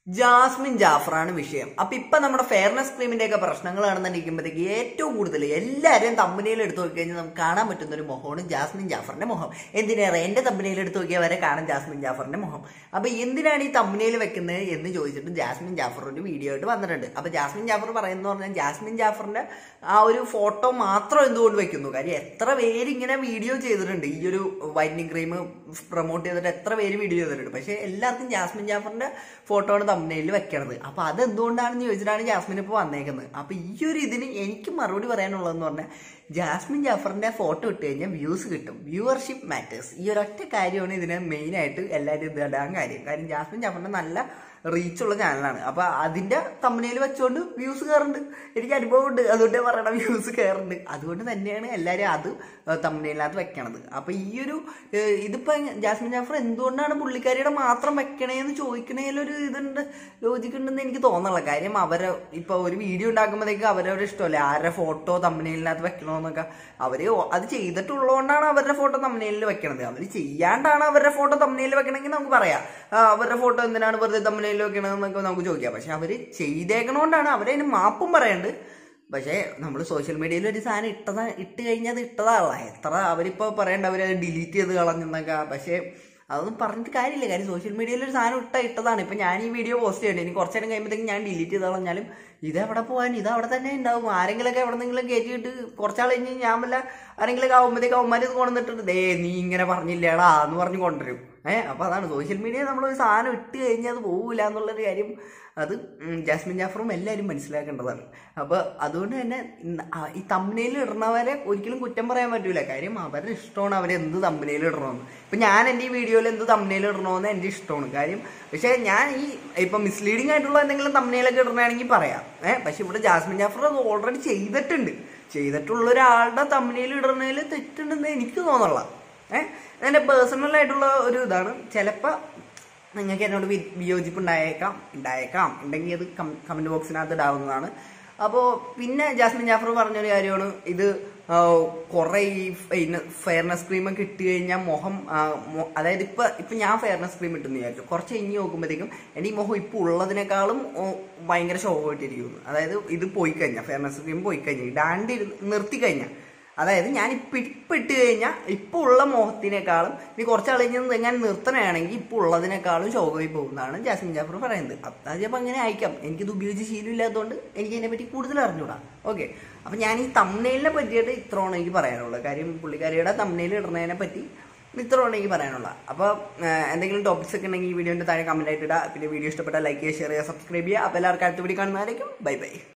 Jasmine ജാഫറാണ് വിഷയം അപ്പൊ ഇപ്പൊ നമ്മുടെ ഫെയർനെസ് ക്രീമിന്റെ ഒക്കെ പ്രശ്നങ്ങൾ കാണുന്നിരിക്കുമ്പോഴത്തേക്ക് ഏറ്റവും കൂടുതൽ എല്ലാവരെയും തമ്പനിയിൽ എടുത്തു നോക്കി കഴിഞ്ഞാൽ നമുക്ക് കാണാൻ പറ്റുന്ന ഒരു മുഖമാണ് ജാസ്മിൻ ജാഫറിന്റെ മുഖം എന്തിനേറെ എന്റെ തമ്പനിയിൽ എടുത്തു നോക്കിയാൽ വരെ കാണാൻ ജാസ്മിൻ ജാഫറിന്റെ മുഖം അപ്പൊ എന്തിനാണ് ഈ തമ്പനിയിൽ വെക്കുന്നത് എന്ന് ചോദിച്ചിട്ട് ജാസ്മിൻ ജാഫർ ഒരു വീഡിയോ ആയിട്ട് വന്നിട്ടുണ്ട് അപ്പൊ ജാസ്മിൻ ജാഫർ പറയുന്ന പറഞ്ഞാൽ ജാസ്മിൻ ജാഫറിന്റെ ആ ഒരു ഫോട്ടോ മാത്രം എന്തുകൊണ്ട് വെക്കുന്നു കാര്യം എത്ര പേര് ഇങ്ങനെ വീഡിയോ ചെയ്തിട്ടുണ്ട് ഈ ഒരു വൈറ്റനിങ് ക്രീം പ്രൊമോട്ട് ചെയ്തിട്ട് എത്ര പേര് വീഡിയോ ചെയ്തിട്ടുണ്ട് പക്ഷെ എല്ലാവർക്കും ജാസ്മിൻ ജാഫറിന്റെ ഫോട്ടോ ആണ് തമ്മനയിൽ വെക്കണത് അപ്പൊ അത് എന്തുകൊണ്ടാണെന്ന് ചോദിച്ചിട്ടാണ് ജാസ്മിൻ ഇപ്പോൾ വന്നേക്കുന്നത് അപ്പൊ ഈ ഒരു ഇതിന് എനിക്ക് മറുപടി പറയാനുള്ളതെന്ന് പറഞ്ഞാൽ ജാസ്മിൻ ജാഫറിന്റെ ഫോട്ടോ ഇട്ട് കഴിഞ്ഞാൽ വ്യൂസ് കിട്ടും വ്യൂവർഷിപ്പ് മാറ്റേഴ്സ് ഈ ഒരൊറ്റ കാര്യമാണ് ഇതിന് മെയിൻ ആയിട്ട് എല്ലാവരും ഇത് ഇടാൻ കാര്യം കാര്യം ജാസ്മിൻ ജാഫറിന്റെ നല്ല റീച്ചുള്ള ചാനലാണ് അപ്പൊ അതിന്റെ തമ്മനയിൽ വെച്ചുകൊണ്ട് വ്യൂസ് കയറുന്നുണ്ട് എനിക്ക് അനുഭവമുണ്ട് അതുകൊണ്ട് പറയണം വ്യൂസ് കയറുന്നുണ്ട് അതുകൊണ്ട് തന്നെയാണ് എല്ലാവരും അത് തമ്മനയിലകത്ത് വെക്കണത് അപ്പൊ ഈ ഒരു ഏഹ്, ഇതിപ്പോ ജാസ്മിൻ ജാഫർ എന്തുകൊണ്ടാണ് പുള്ളിക്കാരിയുടെ മാത്രം വെക്കണേന്ന് ചോദിക്കണേലൊരു ഇതുണ്ട് ലോജിക് ഉണ്ടെന്ന് എനിക്ക് തോന്നുന്നില്ല കാര്യം അവരെ ഇപ്പൊ ഒരു വീഡിയോ ഉണ്ടാക്കുമ്പോഴത്തേക്ക് അവരവരുടെ ഇഷ്ടമല്ലേ ആരുടെ ഫോട്ടോ തമ്മനയിലിനകത്ത് വെക്കണമെന്നൊക്കെ അവര് അത് ചെയ്തിട്ടുള്ളതുകൊണ്ടാണ് അവരുടെ ഫോട്ടോ തമ്മനയിൽ വെക്കണത് അവര് ചെയ്യാണ്ടാണ് അവരുടെ ഫോട്ടോ തമ്മനയിൽ വെക്കണമെങ്കിൽ നമുക്ക് പറയാം ആ, അവരുടെ ഫോട്ടോ എന്തിനാണ് വെറുതെ തമ്മനയിൽ വെക്കണതെന്നൊക്കെ നമുക്ക് ചോദിക്കാം പക്ഷെ അവര് ചെയ്തേക്കണോണ്ടാണ് അവരതിന് മാപ്പും പറയണ്ട് പക്ഷേ നമ്മൾ സോഷ്യൽ മീഡിയയിൽ ഒരു സാധനം ഇട്ടതാ ഇട്ട് കഴിഞ്ഞാൽ അത് ഇട്ടതാണല്ല എത്ര അവരിപ്പോ പറയണ്ട അവര് ഡിലീറ്റ് ചെയ്ത് കളഞ്ഞെന്നൊക്കെ പക്ഷേ അതൊന്നും പറഞ്ഞിട്ട് കാര്യമില്ല കാര്യം സോഷ്യൽ മീഡിയയിൽ ഒരു സാധനം ഇട്ട ഇട്ടതാണ് ഇപ്പൊ ഞാൻ ഈ വീഡിയോ പോസ്റ്റ് ചെയ്യണ്ടേ ഇനി കുറച്ചു നേരം കഴിയുമ്പോഴത്തേക്കും ഞാൻ ഡിലീറ്റ് ചെയ്ത് കളഞ്ഞാലും ഇത് എവിടെ പോകാൻ ഇത് അവിടെ തന്നെ ഉണ്ടാവും ആരെങ്കിലൊക്കെ എവിടെന്നെങ്കിലും കയറ്റിയിട്ട് കുറച്ചാൾ കഴിഞ്ഞ് ഞാൻ വല്ല ആരെങ്കിലും ആവുമ്പോഴത്തേക്ക് അവന്മാർ ഇത് കൊണ്ടുവന്നിട്ടുണ്ട് ദേ നീ ഇങ്ങനെ പറഞ്ഞില്ലേടാ എന്ന് പറഞ്ഞ് കൊണ്ടുവരും ഏഹ് അപ്പൊ അതാണ് സോഷ്യൽ മീഡിയ നമ്മളൊരു സാധനം ഇട്ട് കഴിഞ്ഞാൽ അത് പോകില്ല എന്നുള്ളൊരു കാര്യം അത് ഉം, ജാസ്മിൻ ജാഫറും എല്ലാവരും മനസ്സിലാക്കേണ്ടതാണ് അപ്പൊ അതുകൊണ്ട് തന്നെ ഇന്ന് ആ- ഈ തമ്മനയിൽ ഇടണവരെ ഒരിക്കലും കുറ്റം പറയാൻ പറ്റൂല കാര്യം അവരുടെ ഇഷ്ടമാണ് അവർ എന്ത് തമ്മനയിൽ ഇടണമെന്ന് ഇപ്പൊ ഞാൻ എൻ്റെ ഈ വീഡിയോയിൽ എന്ത് തമ്മനയിൽ ഇടണമെന്ന് എൻ്റെ ഇഷ്ടമാണ് കാര്യം പക്ഷെ ഞാൻ ഈ ഇപ്പൊ മിസ്ലീഡിംഗ് ആയിട്ടുള്ള എന്തെങ്കിലും തമ്മനയിലൊക്കെ ഇടണമെങ്കിൽ പറയാം ഏഹ് പക്ഷെ ഇവിടെ ജാസ്മിൻ ജാഫർ അത് ഓൾറെഡി ചെയ്തിട്ടുണ്ട് ചെയ്തിട്ടുള്ള ഒരാളുടെ തമ്മനയിൽ ഇടുന്നതിൽ തെറ്റുണ്ടെന്ന് എനിക്ക് തോന്നുന്നില്ല ഏഹ് എൻ്റെ പേഴ്സണൽ ആയിട്ടുള്ള ഒരു ഇതാണ് ചിലപ്പോൾ നിങ്ങൾക്ക് എന്നോട് വി- വിയോജിപ്പ് ഉണ്ടായേക്കാം ഉണ്ടായേക്കാം ഉണ്ടെങ്കിൽ അത് കമന്റ് ബോക്സിനകത്ത് ഇടാവുന്നതാണ് അപ്പോൾ പിന്നെ ജാസ്മിൻ ജാഫർ പറഞ്ഞൊരു കാര്യമാണ് ഇത് കുറെ ഈ ഫെയർനെസ് ക്രീം ഒക്കെ ഇട്ട് കഴിഞ്ഞാൽ മുഖം ആ, മൊ- അതായത് ഇപ്പൊ ഇപ്പൊ ഞാൻ ഫെയർനെസ് ക്രീം ഇട്ടെന്ന് വിചാരിച്ചു കുറച്ച് കഴിഞ്ഞ് നോക്കുമ്പോഴത്തേക്കും എൻ്റെ ഈ മുഖം ഇപ്പൊ ഉള്ളതിനേക്കാളും ഓ, ഭയങ്കര ഷോവായിട്ടിരിക്കുന്നു അതായത് ഇത് പോയി കഴിഞ്ഞാൽ ഫെയർനെസ് ക്രീം പോയി കഴിഞ്ഞാൽ ഇടാണ്ട് ഇരു- നിർത്തി കഴിഞ്ഞാൽ അതായത് ഞാൻ ഇപ്പൊ ഇപ്പൊ ഇട്ട് കഴിഞ്ഞാൽ ഇപ്പൊ ഉള്ള മോഹത്തിനേക്കാളും ഇനി കുറച്ചാൾ കഴിഞ്ഞ് ഞാൻ നിർത്തണയാണെങ്കിൽ ഇപ്പൊ ഉള്ളതിനേക്കാളും ശോകമായി പോകുന്നതാണ് ജാസ്മിൻ ജാഫർ പറയുന്നത് അപ്പൊ അത് ചിലപ്പോൾ അങ്ങനെ അയക്കാം എനിക്കിത് ഉപയോഗിച്ച് ശീലമില്ലാത്തതുകൊണ്ട് എനിക്ക് അതിനെ പറ്റി കൂടുതൽ അറിഞ്ഞൂടാ ഓക്കെ അപ്പൊ ഞാൻ ഈ തമ്മനയിലിനെ പറ്റിയിട്ട് ഇത്രയാണ് എനിക്ക് പറയാനുള്ളത് കാര്യം പുള്ളിക്കാരിയുടെ തമ്മനയിൽ ഇടുന്നതിനെ പറ്റി ഇത്രയാണ് എനിക്ക് പറയാനുള്ളത് അപ്പോൾ എന്തെങ്കിലും ടോപ്പിക്സ് ഒക്കെ ഉണ്ടെങ്കിൽ ഈ വീഡിയോന്റെ താഴെ കമന്റ് ആയിട്ട് ഇടുക പിന്നെ വീഡിയോ ഇഷ്ടപ്പെട്ടാൽ ലൈക്ക് ചെയ്യുക ഷെയർ ചെയ്യുക സബ്സ്ക്രൈബ് ചെയ്യുക അപ്പോൾ എല്ലാവർക്കും അടുത്ത വീഡിയോ കാണുന്നതായിരിക്കും ബൈ ബൈ